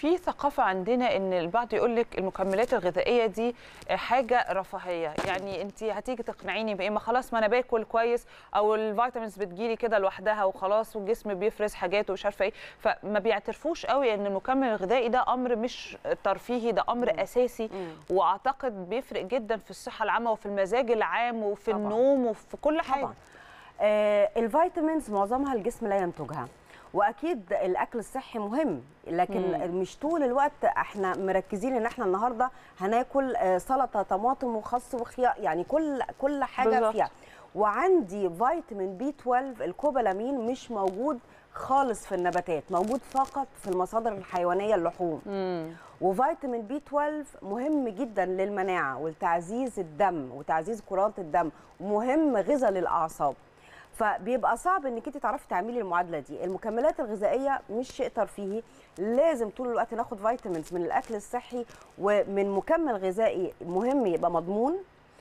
في ثقافه عندنا ان البعض يقول لك المكملات الغذائيه دي حاجه رفاهيه يعني انت هتيجي تقنعيني بايه ما خلاص ما انا باكل كويس او الفيتامينز بتجيلي كده لوحدها وخلاص والجسم بيفرز حاجات ومش عارفه ايه فما بيعترفوش قوي ان المكمل الغذائي ده امر مش ترفيهي ده امر مم. اساسي مم. واعتقد بيفرق جدا في الصحه العامه وفي المزاج العام وفي طبعاً. النوم وفي كل حاجه طبعا آه الفيتامينز معظمها الجسم لا ينتجها واكيد الاكل الصحي مهم لكن مم. مش طول الوقت احنا مركزين ان احنا النهارده هناكل آه، سلطه طماطم وخس وخيار يعني كل كل حاجه بالظبط. فيها وعندي فيتامين بي 12 الكوبالامين مش موجود خالص في النباتات موجود فقط في المصادر الحيوانيه اللحوم مم. وفيتامين بي 12 مهم جدا للمناعه ولتعزيز الدم وتعزيز كرات الدم ومهم غذاء للاعصاب فبيبقى صعب انك انت تعرفي تعملي المعادله دي المكملات الغذائيه مش شيء ترفيهي لازم طول الوقت ناخد فيتامينز من الاكل الصحي ومن مكمل غذائي مهم يبقى مضمون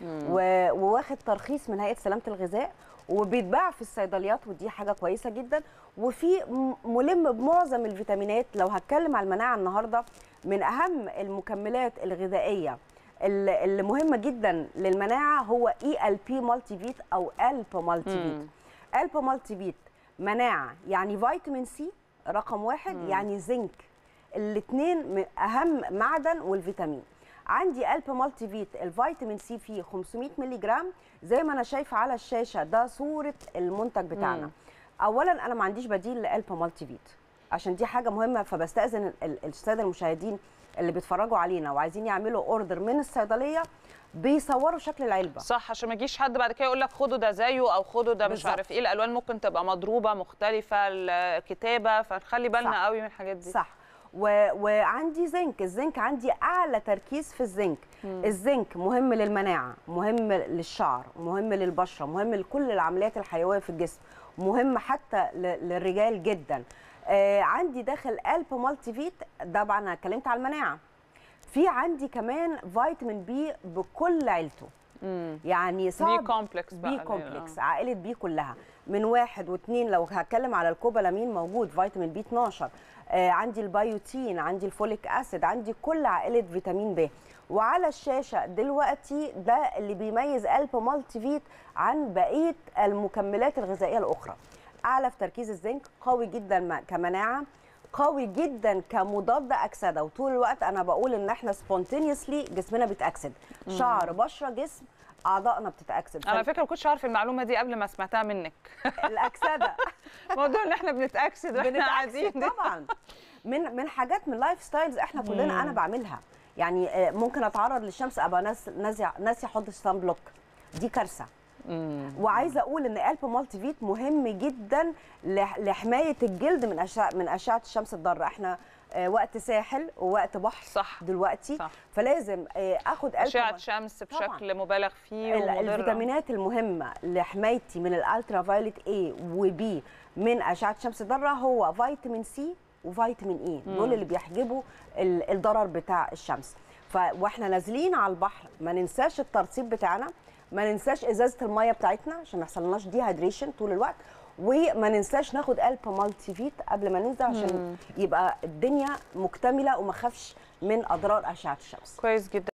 و- وواخد ترخيص من هيئه سلامه الغذاء وبيتباع في الصيدليات ودي حاجه كويسه جدا وفي م- ملم بمعظم الفيتامينات لو هتكلم على المناعه النهارده من اهم المكملات الغذائيه اللي اللي مهمه جدا للمناعه هو اي ال بي مالتي فيت او الب مالتي فيت مم. الب مالتي فيت مناعه يعني فيتامين سي رقم واحد مم. يعني زنك الاثنين اهم معدن والفيتامين عندي الب مالتي فيت الفيتامين سي فيه 500 مللي جرام زي ما انا شايفه على الشاشه ده صوره المنتج بتاعنا مم. اولا انا ما عنديش بديل لالب مالتي فيت عشان دي حاجه مهمه فبستاذن ال- ال- الساده المشاهدين اللي بيتفرجوا علينا وعايزين يعملوا اوردر من الصيدليه بيصوروا شكل العلبه صح عشان ما يجيش حد بعد كده يقول لك خدوا ده زيه او خدوا ده مش بالظبط. عارف ايه الالوان ممكن تبقى مضروبه مختلفه الكتابه فنخلي بالنا صح. قوي من الحاجات دي صح و... وعندي زنك الزنك عندي اعلى تركيز في الزنك مم. الزنك مهم للمناعه مهم للشعر مهم للبشره مهم لكل العمليات الحيويه في الجسم مهم حتى ل... للرجال جدا آه عندي داخل الب مالتي فيت طبعا انا اتكلمت على المناعه في عندي كمان فيتامين بي بكل عيلته مم. يعني بي صعب كومبلكس بقى بي اللي- كومبلكس آه. عائله بي كلها من واحد واثنين لو هتكلم على الكوبالامين موجود فيتامين بي 12 آه عندي البيوتين عندي الفوليك اسيد عندي كل عائله فيتامين ب وعلى الشاشه دلوقتي ده اللي بيميز الب مالتي فيت عن بقيه المكملات الغذائيه الاخرى اعلى في تركيز الزنك قوي جدا م- كمناعه قوي جدا كمضاد اكسده وطول الوقت انا بقول ان احنا سبونتينيوسلي جسمنا بيتاكسد شعر بشره جسم اعضائنا بتتاكسد انا على فكره ما كنتش عارف المعلومه دي قبل ما سمعتها منك الاكسده موضوع ان احنا بنتاكسد واحنا بنتأكسد قاعدين ده. طبعا من من حاجات من لايف ستايلز احنا كلنا مم. انا بعملها يعني آه، ممكن اتعرض للشمس ابقى ناس ناسي ناسي احط سان بلوك دي كارثه مم. وعايزه اقول ان الب مالتي فيت مهم جدا لح- لحمايه الجلد من اشعه من اشعه الشمس الضاره احنا آه، وقت ساحل ووقت بحر صح دلوقتي صح. فلازم آه، اخد الب اشعه مال- شمس طبعاً. بشكل مبالغ فيه ال- ومضره الفيتامينات المهمه لحمايتي من الالترا فايولت اي وبي من اشعه الشمس الضاره هو فيتامين سي وفيتامين اي دول اللي بيحجبوا ال- الضرر بتاع الشمس ف واحنا نازلين على البحر ما ننساش الترطيب بتاعنا ما ننساش ازازه الميه بتاعتنا عشان ما يحصلناش ديهايدريشن طول الوقت وما ننساش ناخد الب مالتي فيت قبل ما ننزل عشان يبقى الدنيا مكتمله وما خافش من اضرار اشعه الشمس كويس جدا